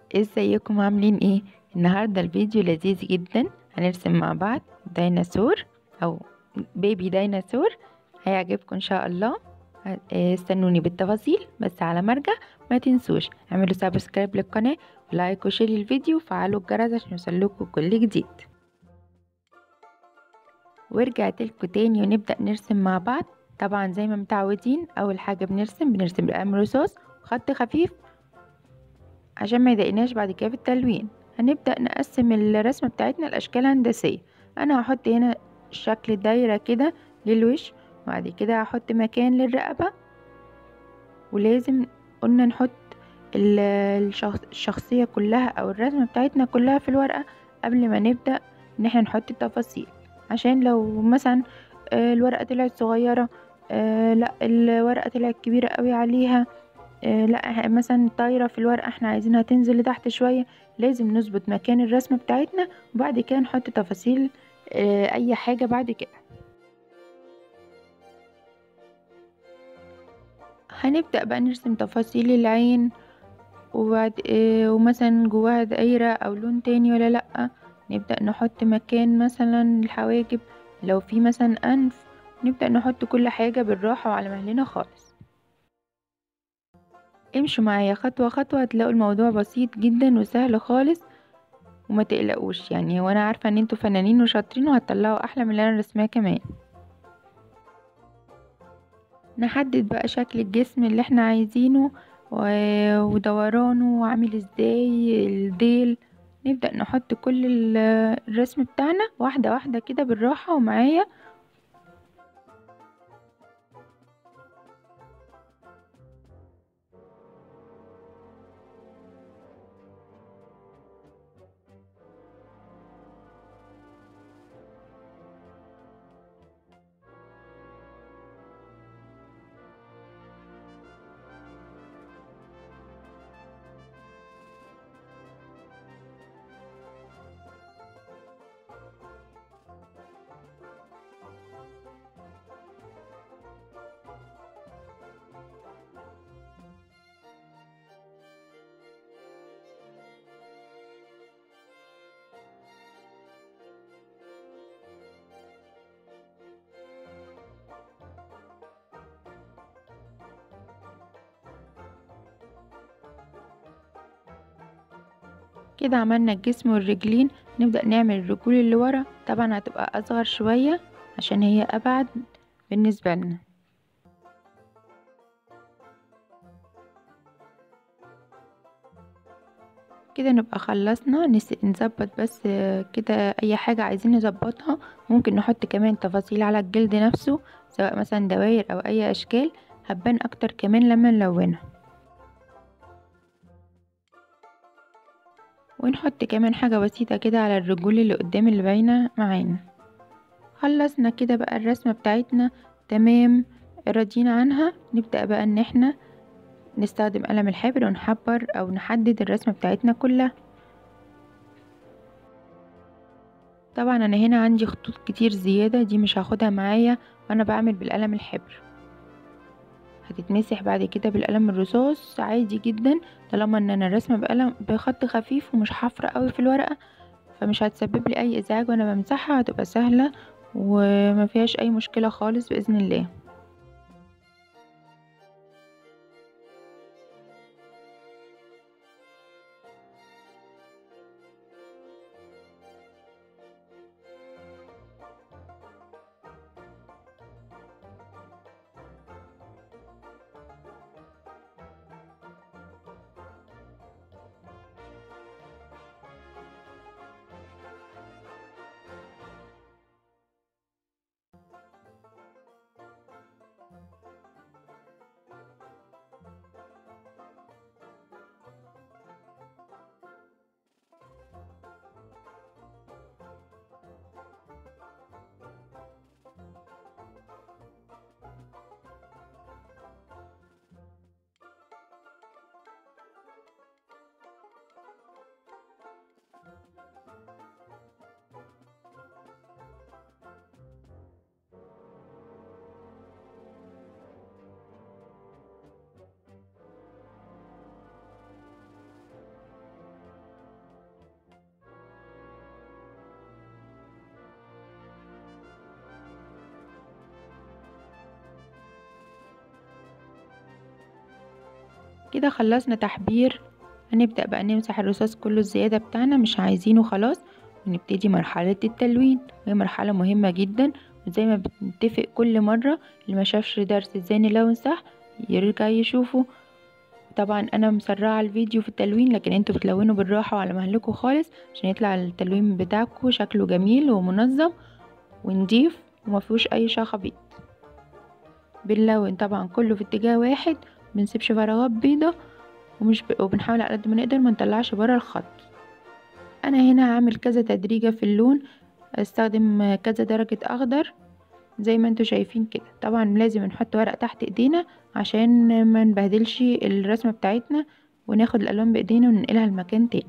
ازيكم عاملين ايه النهارده الفيديو لذيذ جدا هنرسم مع بعض ديناصور او بيبي ديناصور هيعجبكم ان شاء الله استنوني بالتفاصيل بس على مرجع ما تنسوش اعملوا سبسكرايب للقناه ولايك وشير الفيديو وفعلوا الجرس عشان يوصلكم كل جديد ورجعت لكم تاني ونبدا نرسم مع بعض طبعا زي ما متعودين اول حاجه بنرسم بنرسم بقلم رصاص خط خفيف عشان ما يضايقناش بعد كده في التلوين هنبدأ نقسم الرسمة بتاعتنا لأشكال هندسية أنا هحط هنا شكل دايرة كده للوش وبعد كده هحط مكان للرقبة ولازم قلنا نحط الشخصية كلها أو الرسمة بتاعتنا كلها في الورقة قبل ما نبدأ إن احنا نحط التفاصيل عشان لو مثلا الورقة طلعت صغيرة لا الورقة طلعت كبيرة قوي عليها آه لا مثلا طايرة في الورقة احنا عايزينها تنزل لتحت شوية لازم نظبط مكان الرسمة بتاعتنا وبعد كده نحط تفاصيل آه اي حاجة بعد كده هنبدأ بقى نرسم تفاصيل العين وبعد آه ومثلا جواها دايرة او لون تاني ولا لأ نبدأ نحط مكان مثلا الحواجب لو في مثلا انف نبدأ نحط كل حاجة بالراحة وعلى مهلنا خالص امشوا معايا خطوة خطوة هتلاقوا الموضوع بسيط جدا وسهل خالص وما تقلقوش يعني وانا عارفة ان انتوا فنانين وشاطرين وهتطلعوا احلى من اللي انا رسماه كمان نحدد بقى شكل الجسم اللي احنا عايزينه ودورانه وعامل ازاي الديل نبدأ نحط كل الرسم بتاعنا واحدة واحدة كده بالراحة ومعايا كده عملنا الجسم والرجلين نبدأ نعمل الرجول اللي ورا طبعا هتبقى أصغر شوية عشان هي أبعد بالنسبة لنا كده نبقى خلصنا نظبط بس كده اي حاجة عايزين نظبطها ممكن نحط كمان تفاصيل على الجلد نفسه سواء مثلا دواير او اي اشكال هتبان اكتر كمان لما نلونها ونحط كمان حاجة بسيطة كده على الرجول اللي قدام اللي باينة معانا خلصنا كده بقى الرسمة بتاعتنا تمام راضيين عنها نبدأ بقى ان احنا نستخدم قلم الحبر ونحبر او نحدد الرسمة بتاعتنا كلها طبعا انا هنا عندي خطوط كتير زيادة دي مش هاخدها معايا وانا بعمل بالقلم الحبر هتتمسح بعد كده بالقلم الرصاص عادي جدا طالما ان انا رسمه بقلم بخط خفيف ومش حفرة قوي في الورقه فمش هتسبب لي اي ازعاج وانا بمسحها هتبقى سهله وما فيهاش اي مشكله خالص باذن الله كده خلصنا تحبير هنبدأ بقى نمسح الرصاص كله الزيادة بتاعنا مش عايزينه خلاص ونبتدي مرحلة التلوين وهي مرحلة مهمة جدا وزي ما بنتفق كل مرة اللي ما شافش درس ازاي نلون صح يرجع يشوفه طبعا انا مسرعة الفيديو في التلوين لكن انتوا بتلونوا بالراحة وعلى مهلكوا خالص عشان يطلع التلوين بتاعكم شكله جميل ومنظم ونضيف ومفيهوش اي شخبيط بنلون طبعا كله في اتجاه واحد منسيبش فراغات بيضة ومش ب... وبنحاول على قد ما نقدر ما نطلعش برا الخط انا هنا هعمل كذا تدريجة في اللون استخدم كذا درجة اخضر زي ما انتوا شايفين كده طبعا لازم نحط ورق تحت ايدينا عشان ما نبهدلش الرسمة بتاعتنا وناخد الالوان بايدينا وننقلها لمكان تاني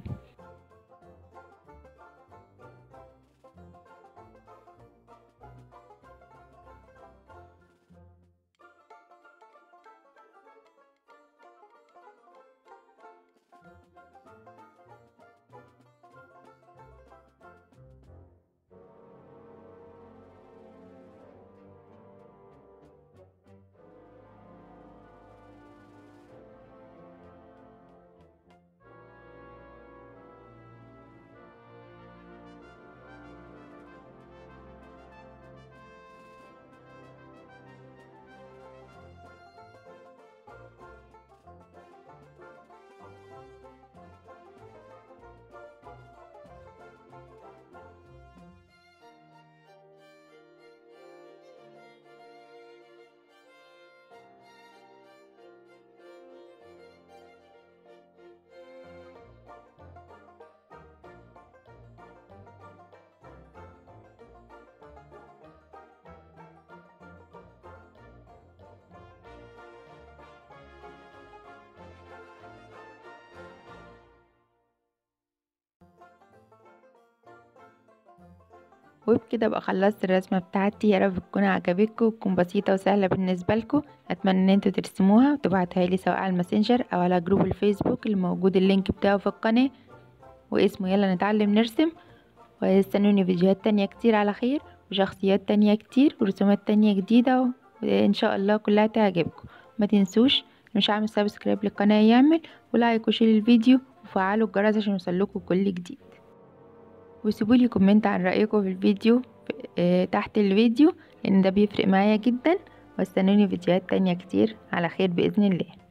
وبكده بقى خلصت الرسمة بتاعتي يا رب تكون عجبتكم وتكون بسيطة وسهلة بالنسبة لكم اتمنى ان انتوا ترسموها وتبعتها لي سواء على الماسنجر او على جروب الفيسبوك اللي موجود اللينك بتاعه في القناة واسمه يلا نتعلم نرسم واستنوني فيديوهات تانية كتير على خير وشخصيات تانية كتير ورسومات تانية جديدة وان شاء الله كلها تعجبكم ما تنسوش مش عامل سبسكرايب للقناة يعمل ولايك وشير الفيديو وفعلوا الجرس عشان يوصلكوا كل جديد وسيبولي كومنت عن رأيكم في الفيديو تحت الفيديو لان ده بيفرق معايا جدا واستنوني فيديوهات تانية كتير على خير بإذن الله